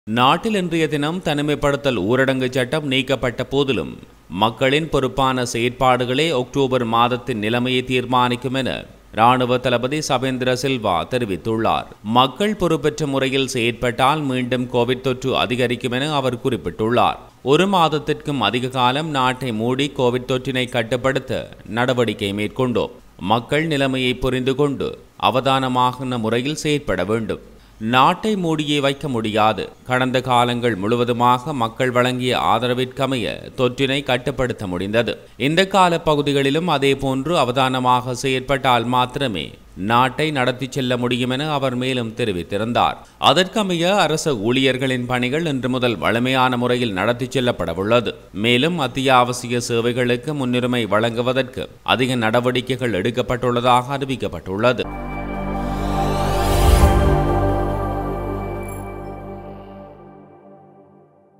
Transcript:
நாட்டில் இன்றைய தினம் தனிமைப்படுத்தல் ஊரடங்கு சட்டம் நீக்கப்பட்ட போதிலும் மக்களின் பொறுப்பான செயற்பாடுகளே அக்டோபர் மாதத்தின் நிலைமையை தீர்மானிக்கும் என ராணுவ தளபதி சபேந்திர சில்வா தெரிவித்துள்ளார் மக்கள் பொறுப்பற்ற முறையில் செயற்பட்டால் மீண்டும் கோவிட் தொற்று அதிகரிக்கும் என அவர் குறிப்பிட்டுள்ளார் ஒரு மாதத்திற்கும் அதிக காலம் நாட்டை மூடி கோவிட் தொற்றினை கட்டுப்படுத்த நடவடிக்கை மேற்கொண்டோம் மக்கள் நிலைமையை புரிந்து கொண்டு அவதானமாக முறையில் செயற்பட வேண்டும் நாட்டை மூடியே வைக்க முடியாது கடந்த காலங்கள் முழுவதுமாக மக்கள் வழங்கிய ஆதரவிற்கமைய தொற்றினை கட்டுப்படுத்த முடிந்தது இந்த கால பகுதிகளிலும் அதே போன்று அவதானமாக செயற்பட்டால் மாத்திரமே நாட்டை நடத்தி செல்ல முடியும் என அவர் மேலும் தெரிவித்திருந்தார் அதற்கமைய அரசு ஊழியர்களின் பணிகள் இன்று முதல் வலிமையான முறையில் நடத்தி செல்லப்படவுள்ளது மேலும் அத்தியாவசிய சேவைகளுக்கு முன்னுரிமை வழங்குவதற்கு அதிக நடவடிக்கைகள் எடுக்கப்பட்டுள்ளதாக அறிவிக்கப்பட்டுள்ளது